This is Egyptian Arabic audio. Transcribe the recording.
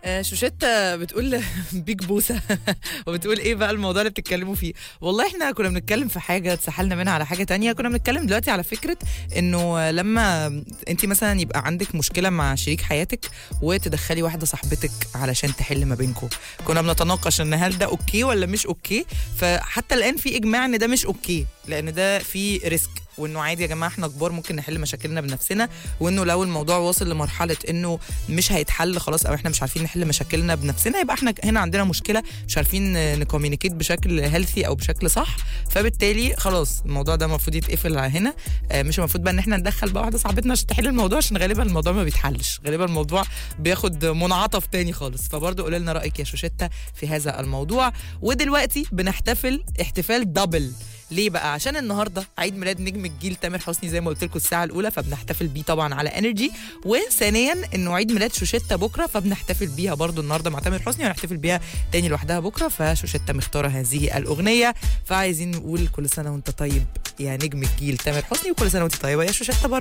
آه، شوشتة بتقول بيج بوسة وبتقول ايه بقى الموضوع اللي بتتكلموا فيه والله احنا كنا بنتكلم في حاجة اتسحلنا منها على حاجة تانية كنا بنتكلم دلوقتي على فكرة انه لما انت مثلا يبقى عندك مشكلة مع شريك حياتك وتدخلي واحدة صاحبتك علشان تحل ما بينكم كنا بنتناقش ان هل ده اوكي ولا مش اوكي فحتى الان في اجماع ان ده مش اوكي لان ده في ريسك وانه عادي يا جماعه احنا كبار ممكن نحل مشاكلنا بنفسنا وانه لو الموضوع واصل لمرحله انه مش هيتحل خلاص او احنا مش عارفين نحل مشاكلنا بنفسنا يبقى احنا هنا عندنا مشكله مش عارفين نكوميونيكيت بشكل هيلثي او بشكل صح فبالتالي خلاص الموضوع ده المفروض يتقفل على هنا آه، مش المفروض بقى ان احنا ندخل بقى واحده صاحبتنا عشان تحل الموضوع عشان غالبا الموضوع ما بيتحلش غالبا الموضوع بياخد منعطف تاني خالص فبرضه قولي لنا رايك يا شوشتة في هذا الموضوع ودلوقتي بنحتفل احتفال دبل ليه بقى عشان النهارده عيد ميلاد نجم الجيل تامر حسني زي ما قلت لكم الساعه الاولى فبنحتفل بيه طبعا على انرجي وثانيا انه عيد ميلاد شوشتة بكره فبنحتفل بيها برضو النهارده مع تامر حسني وهنحتفل بيها تاني لوحدها بكره فشوشتة مختاره هذه الاغنيه فعايزين نقول كل سنه وانت طيب يا نجم الجيل تامر حسني وكل سنه وانت طيبه يا شوشتة برضو